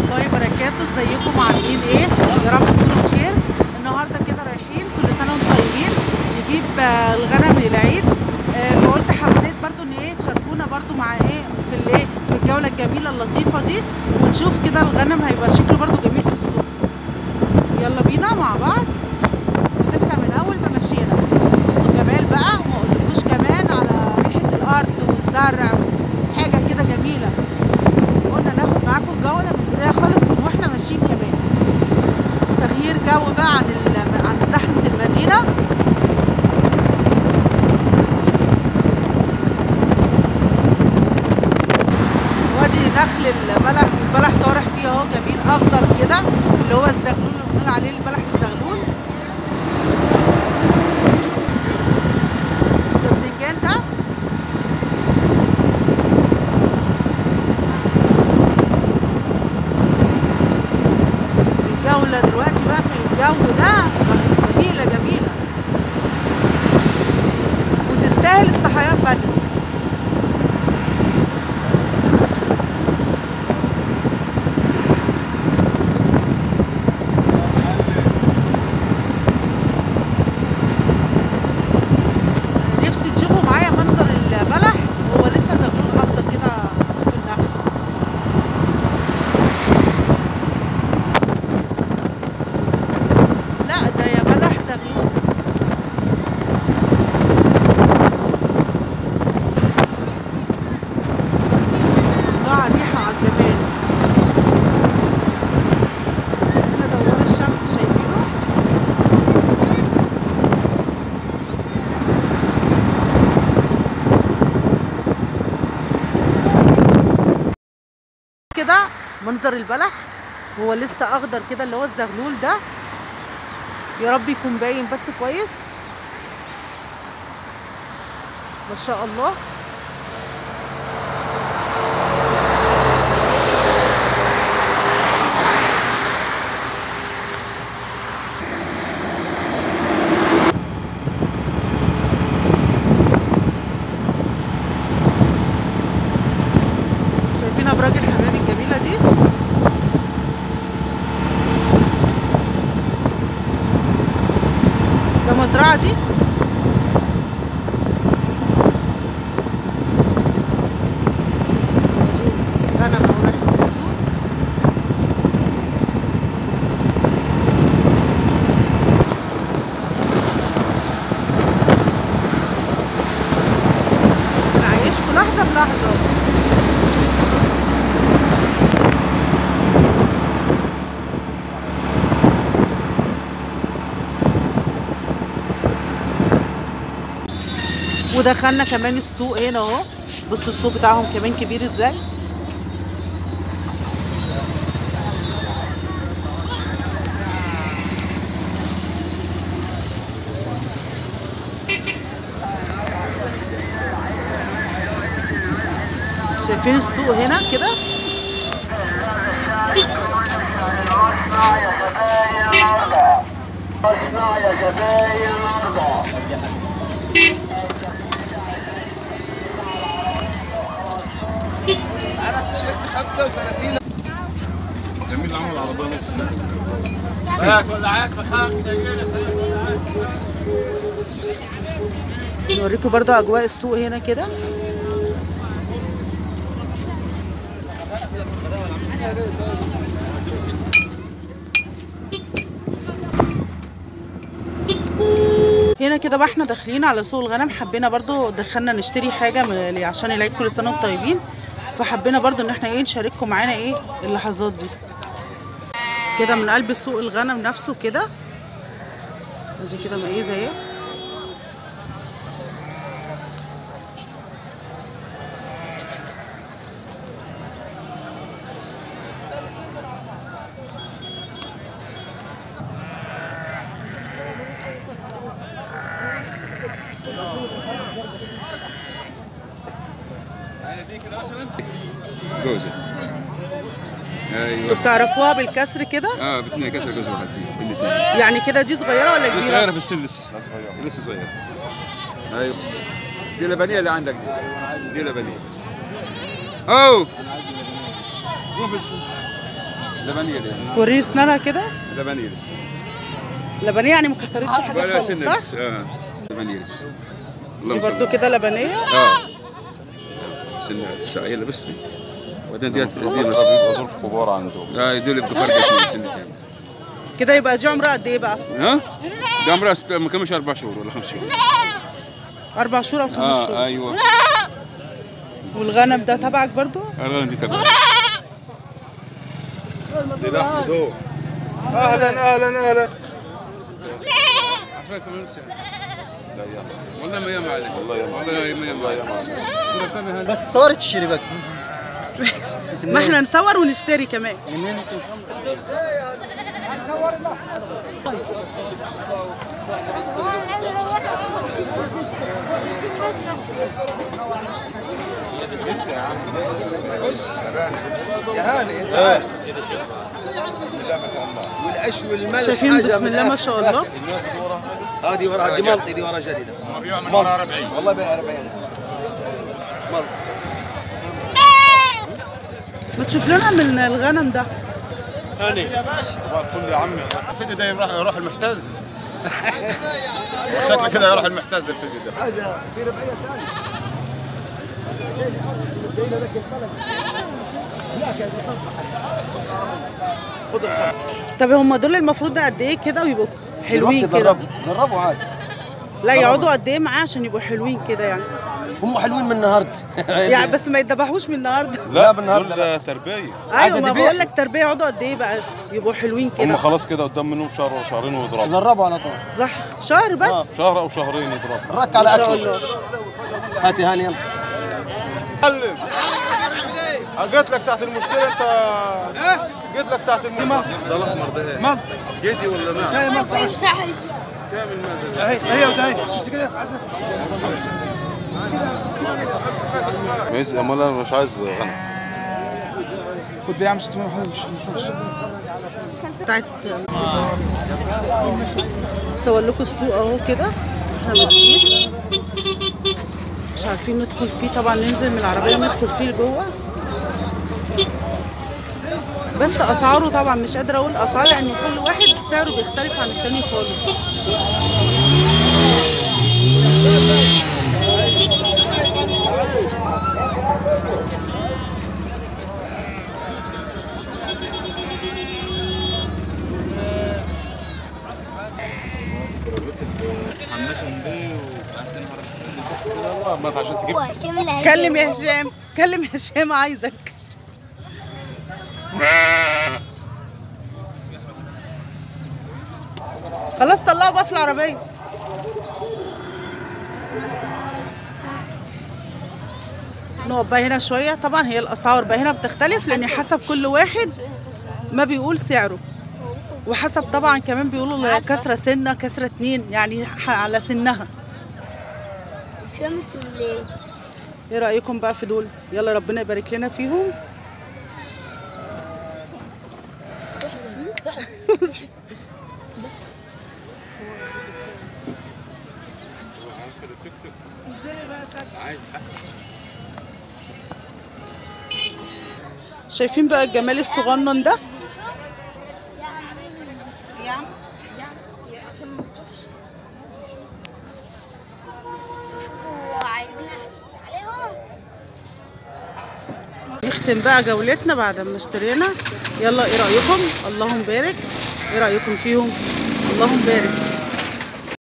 الله وبركاته ازيكم عاملين ايه يا رب تكونوا بخير النهارده كده رايحين كل سنه وانتم طيبين نجيب آه، الغنم للعيد آه، فقلت حبيت برضو ان ايه تشاركونا برضو مع ايه في الايه في الجوله الجميله اللطيفه دي ونشوف كده الغنم هيبقى شكله برضو جميل في السوق يلا بينا مع بعض السكه من اول ما مشينا بصوا الجمال بقى وما اقولكوش كمان على ريحه الارض والزرع حاجه كده جميله قلنا ناخد معاكم الجوله من البدايه خالص من واحنا ماشيين كمان تغيير جو بقى عن ال- عن زحمه المدينه وادي نخل البلح البلح طارح فيه اهو جميل اخضر كده اللي هو الزغلول اللي بنقول عليه البلح الزغلول ده بتنجان ده الجولة دلوقتي بقى في الجو ده جميلة جميلة وتستاهل الصحيان بدري أنا نفسي تشوفوا معايا منظر البلح هو لسه زغلول أخضر كده في النخل لا ده يا بلح زغلول الله على الريحة على الجمال هنا دوار الشمس شايفينه كده منظر البلح هو لسه اخضر كده اللي هو الزغلول ده يا رب يكون باين بس كويس ما شاء الله شايفين ابراج الحمام الجميله دي ده مزرعه دي ادي غنم اهو رايح من السوق نعيشكوا لحظه بلحظه ودخلنا كمان السوق هنا اهو بصوا السوق بتاعهم كمان كبير ازاي شايفين السوق هنا كده اصنع يا زباين الارض اصنع يا زباين الارض على التيشيرت 35 جميل عمل العربيه نص نوريكم برضو اجواء السوق هنا كده هنا كده بقى احنا داخلين على سوق الغنم حبينا برضو دخلنا نشتري حاجه من عشان العيد كل سنه وانتم طيبين فحبينا برضو ان احنا ايه نشارككم معانا ايه اللحظات دي كده من قلب سوق الغنم نفسه كده ادي كده مقيزه اهي جوزة ايوه انتوا بتعرفوها بالكسر كده اه باثنين كسر جوزة واحد فيه سنتين يعني كده دي صغيره ولا دي كبيره صغيرة في السن لسه لسه صغيرة ايوه دي لبنية اللي عندك دي دي لبنية اوه قوم في السوق لبنية وريني اسنانها كده لبنية لسه لبنيه يعني ما كسرتش حاجه ولا خالص سنة صح؟ لسه اه لبنية لسه دي اللهم صل برضو كده لبنيه اه سنة لسه يلا بس وبعدين دي دي بس بس بيبقى دول كبار عندهم اه دول يبقى فرق سنتين سنتين كده يبقى دي عمرها قد ايه بقى؟ ها؟ ده عمرها ست- ما كملش اربع شهور ولا خمس شهور اربع شهور او خمس اه شهور ايوه والغنم ده تبعك برضو؟ الغنم دي تبع دي لحم دول اهلا اهلا اهلا لا يا والله ما ياما عليك والله ياما. والله ما ياما عليك بس تصوري تشتري بقى ما احنا نصور ونشتري كمان منين انتوا؟ والعش والملح شايفين حاجة بسم من الله ما آخر. شاء الله هذه ورا هذه ملطي دي ورا جديده والله بيع 40 ملط ما تشوف لنا من الغنم ده صباح الفل يا عمي الفيديو ده يروح يروح المحتز شكله كده يروح المحتز الفيديو ده طب هم دول المفروض قد ايه كده ويبقوا حلوين كده دربوا دربوا عادي لا يقعدوا قد ايه معاه عشان يبقوا حلوين كده يعني هم حلوين من النهارده يعني بس ما يتذبحوش من النهارده لا بالنهارده دول تربيه ايوه ما ذبيح. بقول لك تربيه يقعدوا قد ايه بقى يبقوا حلوين هم كده خلاص كده قدام منهم شهر وشهرين ويضربوا دربوا على طول صح شهر بس شهر او شهرين يضربوا رك على ما شاء اكل الله هاتي هاني يلا علم قلت لك ساعة المشكلة انت قلت لك ساعة المشكلة ده الاحمر ده ايه؟ مال جدي ولا نعم؟ كامل ماشي امال انا مش عايز غنم خد يا عم 600 حاجه مش مش بتاعت صور لكم السوق اهو كده احنا ماشيين مش عارفين ندخل فيه طبعا ننزل من العربيه ندخل فيه لجوه بس اسعاره طبعا مش قادره اقول اسعار لان كل واحد سعره بيختلف عن التاني خالص ما انت عشان تجيب كلم يا هشام كلم يا هشام عايزك خلاص طلعوا بقى في العربية نقعد بقى هنا شوية طبعا هي الأسعار بقى هنا بتختلف لأن حسب كل واحد ما بيقول سعره وحسب طبعا كمان بيقولوا كسرة سنة كسرة اتنين يعني ح- على سنها شمس الليل ايه رأيكم بقى في دول يلا ربنا يبارك لنا فيهم بصي. شايفين بقى الجمال الصغنن ده شوفوا عايزين احسس عليهم نختم بقى جولتنا بعد ما اشترينا يلا ايه رأيكم اللهم بارك ايه رأيكم فيهم اللهم بارك